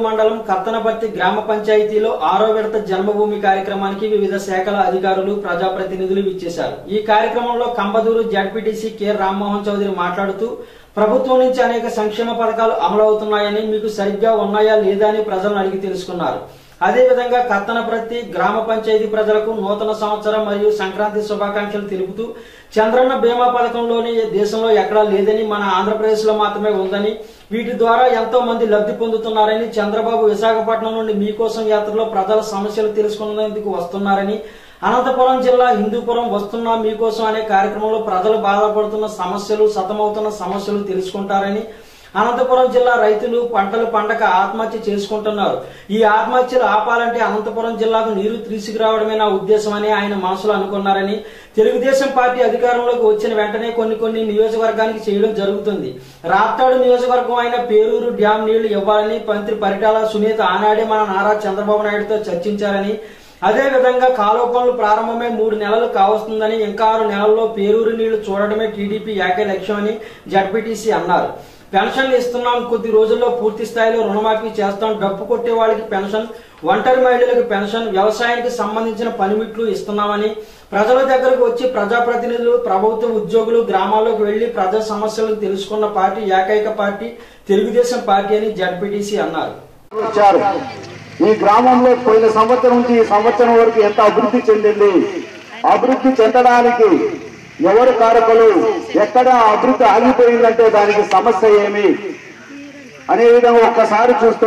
మండలం కత్తనపర్తి గ్రామ పంచాయతీలో ఆరో విడత జన్మభూమి కార్యక్రమానికి వివిధ శాఖల అధికారులు ప్రజాప్రతినిధులు ఇచ్చేశారు ఈ కార్యక్రమంలో కంబదూరు జడ్పీటీసీ కె రామ్మోహన్ చౌదరి మాట్లాడుతూ ప్రభుత్వం నుంచి అనేక సంక్షేమ పథకాలు అమలవుతున్నాయని మీకు సరిగ్గా ఉన్నాయా లేదా అని ప్రజలను అడిగి తెలుసుకున్నారు అదేవిధంగా కత్తనప్రతి గ్రామ పంచాయతీ ప్రజలకు నూతన సంవత్సరం మరియు సంక్రాంతి శుభాకాంక్షలు తెలుపుతూ చంద్రన్న బీమా పథకంలోని దేశంలో ఎక్కడా లేదని మన ఆంధ్రప్రదేశ్ లో మాత్రమే ఉందని వీటి ద్వారా ఎంతో మంది లబ్ధి పొందుతున్నారని చంద్రబాబు విశాఖపట్నం నుండి మీకోసం యాత్రలో ప్రజల సమస్యలు తెలుసుకునేందుకు వస్తున్నారని అనంతపురం జిల్లా హిందూపురం వస్తున్నా మీకోసం అనే కార్యక్రమంలో ప్రజలు బాధపడుతున్న సమస్యలు సతమవుతున్న సమస్యలు తెలుసుకుంటారని అనంతపురం జిల్లా రైతులు పంటలు పండక ఆత్మహత్య చేసుకుంటున్నారు ఈ ఆత్మహత్యలు ఆపాలంటే అనంతపురం జిల్లాకు నీరు తీసుకురావడమే నా ఉద్దేశమని ఆయన మనసులో అనుకున్నారని తెలుగుదేశం పార్టీ అధికారంలోకి వచ్చిన వెంటనే కొన్ని కొన్ని నియోజకవర్గానికి చేయడం జరుగుతుంది రాప్తాడు నియోజకవర్గం అయిన పేరూరు డ్యాం నీళ్లు ఇవ్వాలని మంత్రి పరిటాల సునీత ఆనాడే మన నారా చంద్రబాబు నాయుడుతో చర్చించారని అదే విధంగా కాలువ పనులు ప్రారంభమై మూడు నెలలు కావస్తుందని ఇంకా ఆరు నెలల్లో పేరూరు నీళ్లు చూడడమే టీడీపీ ఏకైక లక్ష్యమని జడ్పీటీసీ అన్నారు పెన్షన్లు ఇస్తున్నాం కొద్ది రోజుల్లో పూర్తి స్థాయిలో రుణమాఫీ చేస్తాం డప్పు కొట్టే వాళ్ళకి పెన్షన్ ఒంటరి మహిళలకు పెన్షన్ వ్యవసాయానికి సంబంధించిన పనిముట్లు ఇస్తున్నామని ప్రజల దగ్గరకు వచ్చి ప్రజాప్రతినిధులు ప్రభుత్వ ఉద్యోగులు గ్రామాల్లోకి వెళ్లి ప్రజా సమస్యలను తెలుసుకున్న పార్టీ ఏకైక పార్టీ తెలుగుదేశం పార్టీ అని జడ్పీటీసీ అన్నారు వచ్చారు ఈ గ్రామంలో పోయిన సంవత్సరం నుంచి ఈ సంవత్సరం వరకు ఎంత అభివృద్ధి చెందింది అభివృద్ధి చెందడానికి ఎవరు కారకులు ఎక్కడ అభివృద్ధి ఆగిపోయిందంటే దానికి సమస్య ఏమి అనే విధంగా ఒక్కసారి చూస్తే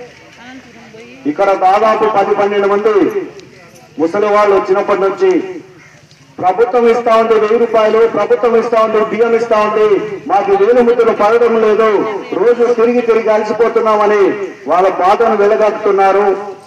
ఇక్కడ దాదాపు పది పన్నెండు మంది ముసలి వాళ్ళు వచ్చినప్పటి నుంచి ప్రభుత్వం ఇస్తా ఉంది వెయ్యి రూపాయలు ప్రభుత్వం ఇస్తా ఉంది బియ్యం ఇస్తా ఉంది మాకు వేలు ముద్రలు పడడం లేదు రోజు తిరిగి తిరిగి అలసిపోతున్నామని వాళ్ళ బాధను వెలగక్కుతున్నారు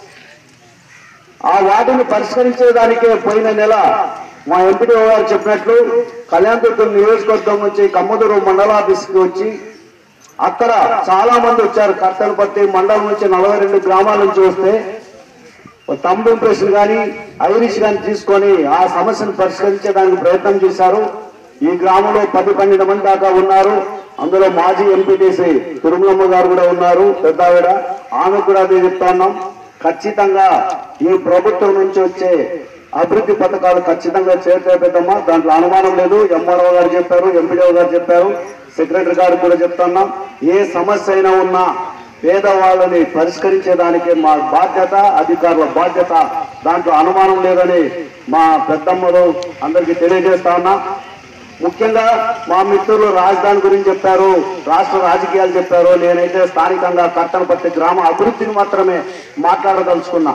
ఆ వాటిని పరిష్కరించేదానికే పోయిన నెల మా ఎంపీడీ గారు చెప్పినట్లు కళ్యాణదుర్గం నియోజకవర్గం నుంచి కమ్మదూరు మండలాఫీస్కి వచ్చి అక్కడ చాలా మంది వచ్చారు కర్తలపత్తి మండలం నుంచి నలభై రెండు గ్రామాల నుంచి వస్తే తమ్ము ఇంప్రెషన్ కానీ ఐరిష్ కానీ తీసుకొని ఆ సమస్యను పరిష్కరించడానికి ప్రయత్నం చేశారు ఈ గ్రామంలో పది పన్నెండు మంది దాకా ఉన్నారు అందులో మాజీ ఎంపీటీసీ తిరుమలమ్మ గారు కూడా ఉన్నారు పెద్దావిడ ఆమె కూడా అదే చెప్తా ఉన్నాం ఖచ్చితంగా ఈ ప్రభుత్వం నుంచి వచ్చే అభివృద్ధి పథకాలు ఖచ్చితంగా చేరుతాపెద్దమ్మా దాంట్లో అనుమానం లేదు ఎంఆర్ఓ గారు చెప్పారు ఎంపీడీఓ గారు చెప్పారు సెక్రటరీ గారు కూడా చెప్తున్నాం ఏ సమస్య అయినా ఉన్నా పేదవాళ్ళని పరిష్కరించేదానికి మా బాధ్యత అధికారుల బాధ్యత దాంట్లో అనుమానం లేదని మా పెద్దమ్మలు అందరికీ తెలియజేస్తా ఉన్నా ముఖ్యంగా మా మిత్రులు రాజధాని గురించి చెప్పారు రాష్ట్ర రాజకీయాలు చెప్పారు నేనైతే స్థానికంగా కట్టనపర్తి గ్రామ అభివృద్ధిని మాత్రమే మాట్లాడదలుచుకున్నా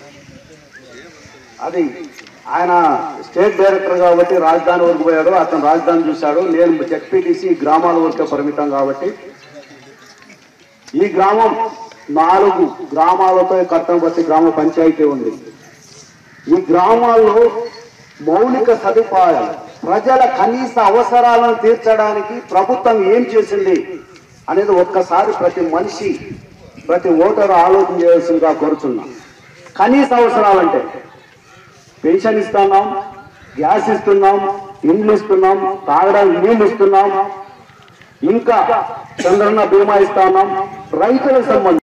అది ఆయన స్టేట్ డైరెక్టర్ కాబట్టి రాజధాని వరకు పోయాడు అతను రాజధాని చూశాడు నేను జెడ్పీటీసీ గ్రామాల వరకే పరిమితం కాబట్టి ఈ గ్రామం నాలుగు గ్రామాలతో కట్టనపర్తి గ్రామ పంచాయతీ ఉంది ఈ గ్రామాల్లో మౌలిక సదుపాయాలు ప్రజల కనీస అవసరాలను తీర్చడానికి ప్రభుత్వం ఏం చేసింది అనేది ఒక్కసారి ప్రతి మనిషి ప్రతి ఓటరు ఆలోచన చేయాల్సిందిగా కోరుచున్నా కనీస అవసరాలంటే పెన్షన్ ఇస్తున్నాం గ్యాస్ ఇస్తున్నాం ఇండ్లు ఇస్తున్నాం తాగడానికి నీళ్లు ఇస్తున్నాం ఇంకా చంద్రన్న బీమా ఇస్తున్నాం రైతులకు సంబంధించి